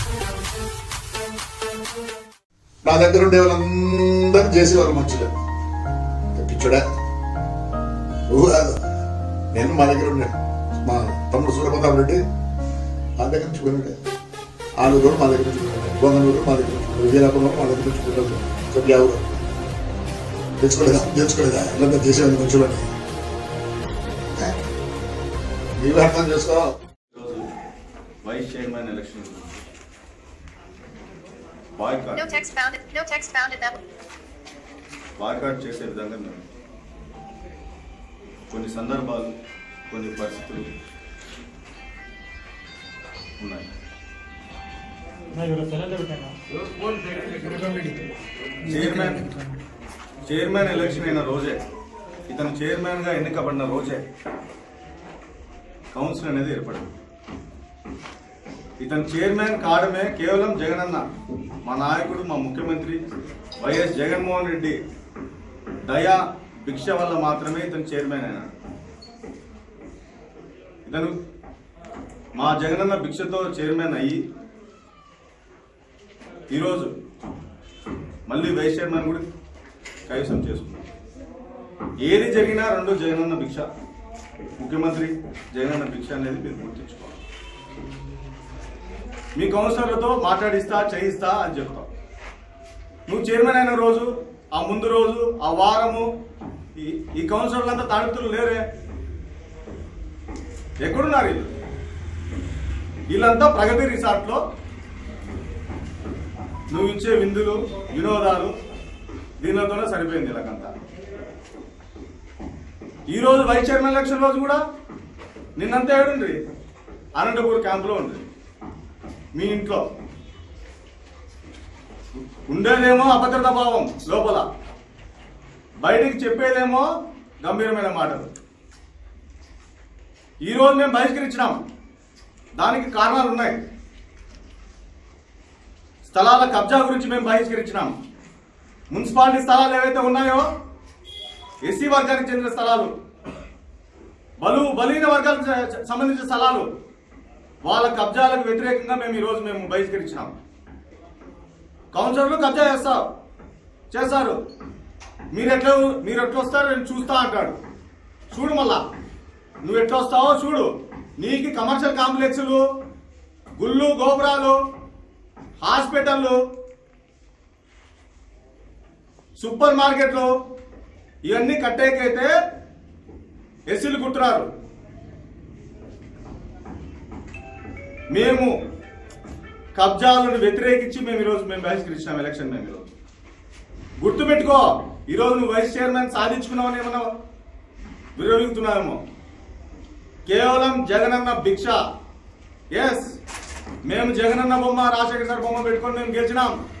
నా దగ్గర ఉండే వాళ్ళందరూ చేసేవాళ్ళు మంచిగా పిచ్చుడా నువ్వు కాదు నేను మా దగ్గర ఉండే మా తమ్ముడు సూర్యప్రతాప్ రెడ్డి మా దగ్గర నుంచి పోయినాడు ఆలూరు కూడా మా దగ్గర నుంచి పోయినాడు బొంగనూరు మా దగ్గర నుంచి పోయినాడు విజయనగరం మా దగ్గర నుంచి పోయినాడు చెప్పి ఎవరు తెచ్చుకోలేదా తెచ్చుకోలేదా ఇలా చేసేవాళ్ళు మంచిగా నీవే అర్థం చేసుకో ఈరోజు vice chairman election boycott No text found. No text found in that. Boycott చేసే విధంగా మేము కొన్ని సందర్భాలు కొన్ని పరిస్థితులు ఉన్నాయి చైర్మన్ చైర్మన్ ఎలక్షన్ అయిన రోజే ఇతను చైర్మన్ గా ఎన్నికబడిన రోజే కౌన్సిల్ అనేది ఏర్పడింది ఇతను చైర్మన్ కావడమే కేవలం జగనన్న మా నాయకుడు మా ముఖ్యమంత్రి వైఎస్ జగన్మోహన్ రెడ్డి దయా భిక్ష వల్ల మాత్రమే ఇతను చైర్మన్ అయినాడు ఇతను మా జగనన్న భిక్షతో చైర్మన్ అయ్యి ఈరోజు మళ్ళీ వైస్ చైర్మన్ కూడా కైవసం చేసుకున్నాం ఏది జరిగినా రెండు జగనన్న భిక్ష ముఖ్యమంత్రి జగనన్న భిక్ష అనేది మీరు గుర్తించుకోవాలి మీ కౌన్సిలర్లతో మాట్లాడిస్తా చేయిస్తా అని చెప్తాం నువ్వు చైర్మన్ అయిన రోజు ఆ ముందు రోజు ఆ వారము ఈ ఈ కౌన్సిలర్లంతా తాడుతులు లేరే ఎక్కడున్నారు వీళ్ళు వీళ్ళంతా ప్రగతి రిసార్ట్లో నువ్వు ఇచ్చే విందులు వినోదాలు దీనితోనే సరిపోయింది వీళ్ళకంతా ఈ రోజు వైస్ చైర్మన్ ఎలక్షన్ రోజు కూడా నిన్నంతా ఏడుండ్రి అనంతపూర్ క్యాంపులో ఉంది మీ ఇంట్లో ఉండేదేమో అభద్రతా భావం లోపల బయటికి చెప్పేదేమో గంభీరమైన మాటలు ఈ రోజు మేము బహిష్కరించినాం దానికి కారణాలు ఉన్నాయి స్థలాల కబ్జా గురించి మేము బహిష్కరించినాం మున్సిపాలిటీ స్థలాలు ఏవైతే ఉన్నాయో ఎస్సీ వర్గానికి చెందిన స్థలాలు బలు బలహీన వర్గాలకు చ- సంబంధించిన స్థలాలు వాళ్ళ కబ్జాలకు వ్యతిరేకంగా మేము ఈరోజు మేము బహిష్కరించినాం కౌన్సిలర్లు కబ్జా చేస్తారు చేస్తారు మీరు ఎట్లా మీరు ఎట్లా వస్తారో నేను చూస్తా అంటాడు చూడు మళ్ళా నువ్వు ఎట్లా వస్తావో చూడు నీకు కమర్షియల్ కాంప్లెక్స్లు గుళ్ళు గోపురాలు హాస్పిటళ్ళు సూపర్ మార్కెట్లు ఇవన్నీ కట్టేకైతే ఎస్సీలు కుట్టున్నారు మేము కబ్జాలను వ్యతిరేకించి మేము ఈరోజు మేము బహిష్కరించినాం ఎలక్షన్ మేము ఈరోజు గుర్తుపెట్టుకో ఈరోజు నువ్వు వైస్ చైర్మన్ సాధించుకున్నావని ఏమన్నా విరమిస్తున్నావేమో కేవలం జగనన్న భిక్ష ఎస్ మేము జగనన్న బొమ్మ రాజశేఖర్ సార్ బొమ్మ పెట్టుకొని మేము గెలిచినాం